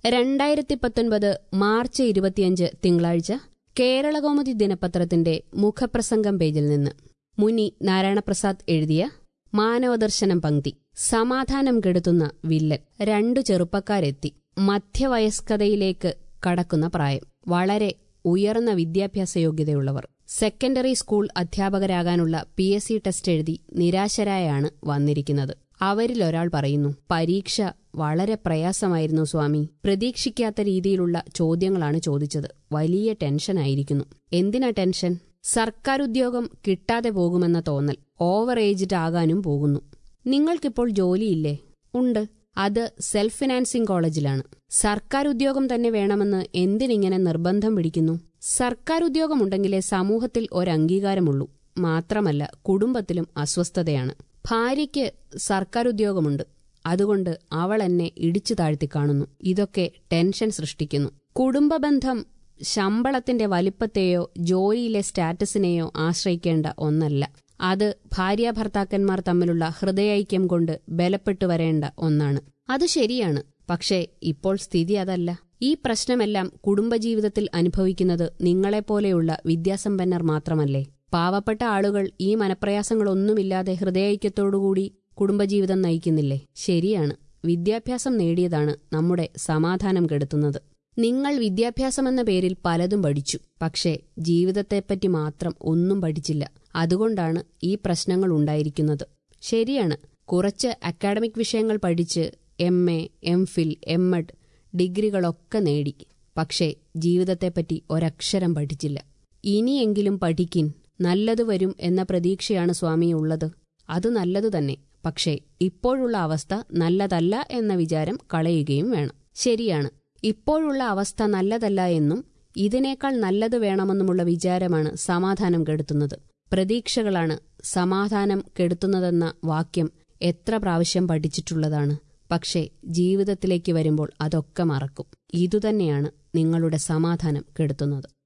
രണ്ടായിരത്തി പത്തൊൻപത് മാർച്ച് ഇരുപത്തിയഞ്ച് തിങ്കളാഴ്ച കേരളകൗമുദി ദിനപത്രത്തിന്റെ മുഖപ്രസംഗം പേജിൽ നിന്ന് മുനി നാരായണപ്രസാദ് എഴുതിയ മാനവദർശനം പങ്ക്തി സമാധാനം കെടുത്തുന്ന വില്ലൻ രണ്ടു ചെറുപ്പക്കാരെത്തി മധ്യവയസ്കതയിലേക്ക് കടക്കുന്ന പ്രായം വളരെ ഉയർന്ന വിദ്യാഭ്യാസ യോഗ്യതയുള്ളവർ സെക്കൻഡറി സ്കൂൾ അധ്യാപകരാകാനുള്ള പി എസ് സി ടെസ്റ്റ് എഴുതി നിരാശരായാണ് വന്നിരിക്കുന്നത് അവരിലൊരാൾ പറയുന്നു പരീക്ഷ വളരെ പ്രയാസമായിരുന്നു സ്വാമി പ്രതീക്ഷിക്കാത്ത രീതിയിലുള്ള ചോദ്യങ്ങളാണ് ചോദിച്ചത് വലിയ ടെൻഷനായിരിക്കുന്നു എന്തിനാ ടെൻഷൻ സർക്കാർ ഉദ്യോഗം കിട്ടാതെ പോകുമെന്ന തോന്നൽ ഓവർ ഏജ്ഡ് ആകാനും പോകുന്നു നിങ്ങൾക്കിപ്പോൾ ജോലിയില്ലേ ഉണ്ട് അത് സെൽഫ് ഫിനാൻസിംഗ് കോളേജിലാണ് സർക്കാർ ഉദ്യോഗം തന്നെ വേണമെന്ന് എന്തിനിങ്ങനെ നിർബന്ധം പിടിക്കുന്നു സർക്കാർ ഉദ്യോഗമുണ്ടെങ്കിലേ സമൂഹത്തിൽ ഒരംഗീകാരമുള്ളൂ മാത്രമല്ല കുടുംബത്തിലും അസ്വസ്ഥതയാണ് ഭാര്യയ്ക്ക് സർക്കാർ ഉദ്യോഗമുണ്ട് അതുകൊണ്ട് അവൾ എന്നെ ഇടിച്ചു താഴ്ത്തി കാണുന്നു ഇതൊക്കെ ടെൻഷൻ സൃഷ്ടിക്കുന്നു കുടുംബബന്ധം ശമ്പളത്തിന്റെ വലിപ്പത്തെയോ ജോലിയിലെ സ്റ്റാറ്റസിനെയോ ആശ്രയിക്കേണ്ട ഒന്നല്ല അത് ഭാര്യാഭർത്താക്കന്മാർ തമ്മിലുള്ള ഹൃദയൈക്യം കൊണ്ട് ബലപ്പെട്ടു വരേണ്ട ഒന്നാണ് അത് ശരിയാണ് പക്ഷേ ഇപ്പോൾ സ്ഥിതി അതല്ല ഈ പ്രശ്നമെല്ലാം കുടുംബജീവിതത്തിൽ അനുഭവിക്കുന്നത് നിങ്ങളെപ്പോലെയുള്ള വിദ്യാസമ്പന്നർ മാത്രമല്ലേ പാവപ്പെട്ട ആളുകൾ ഈ മനപ്രയാസങ്ങളൊന്നുമില്ലാതെ ഹൃദയൈക്യത്തോടുകൂടി കുടുംബജീവിതം നയിക്കുന്നില്ലേ ശരിയാണ് വിദ്യാഭ്യാസം നേടിയതാണ് നമ്മുടെ സമാധാനം കെടുത്തുന്നത് നിങ്ങൾ വിദ്യാഭ്യാസമെന്ന പേരിൽ പലതും പഠിച്ചു പക്ഷേ ജീവിതത്തെപ്പറ്റി മാത്രം ഒന്നും പഠിച്ചില്ല അതുകൊണ്ടാണ് ഈ പ്രശ്നങ്ങൾ ഉണ്ടായിരിക്കുന്നത് ശരിയാണ് കുറച്ച് അക്കാഡമിക് വിഷയങ്ങൾ പഠിച്ച് M A M Phil M Ed ഡിഗ്രികളൊക്കെ നേടി പക്ഷേ ജീവിതത്തെപ്പറ്റി ഒരക്ഷരം പഠിച്ചില്ല ഇനിയെങ്കിലും പഠിക്കിൻ നല്ലത് വരും എന്ന പ്രതീക്ഷയാണ് സ്വാമി ഉള്ളത് അത് നല്ലതു തന്നെ പക്ഷേ ഇപ്പോഴുള്ള അവസ്ഥ നല്ലതല്ല എന്ന വിചാരം കളയുകയും വേണം ശരിയാണ് ഇപ്പോഴുള്ള അവസ്ഥ നല്ലതല്ല എന്നും ഇതിനേക്കാൾ നല്ലത് വേണമെന്നുമുള്ള വിചാരമാണ് സമാധാനം കെടുത്തുന്നത് പ്രതീക്ഷകളാണ് സമാധാനം കെടുത്തുന്നതെന്ന വാക്യം എത്ര പ്രാവശ്യം പഠിച്ചിട്ടുള്ളതാണ് പക്ഷേ ജീവിതത്തിലേക്ക് വരുമ്പോൾ അതൊക്കെ മറക്കും ഇതുതന്നെയാണ് നിങ്ങളുടെ സമാധാനം കെടുത്തുന്നത്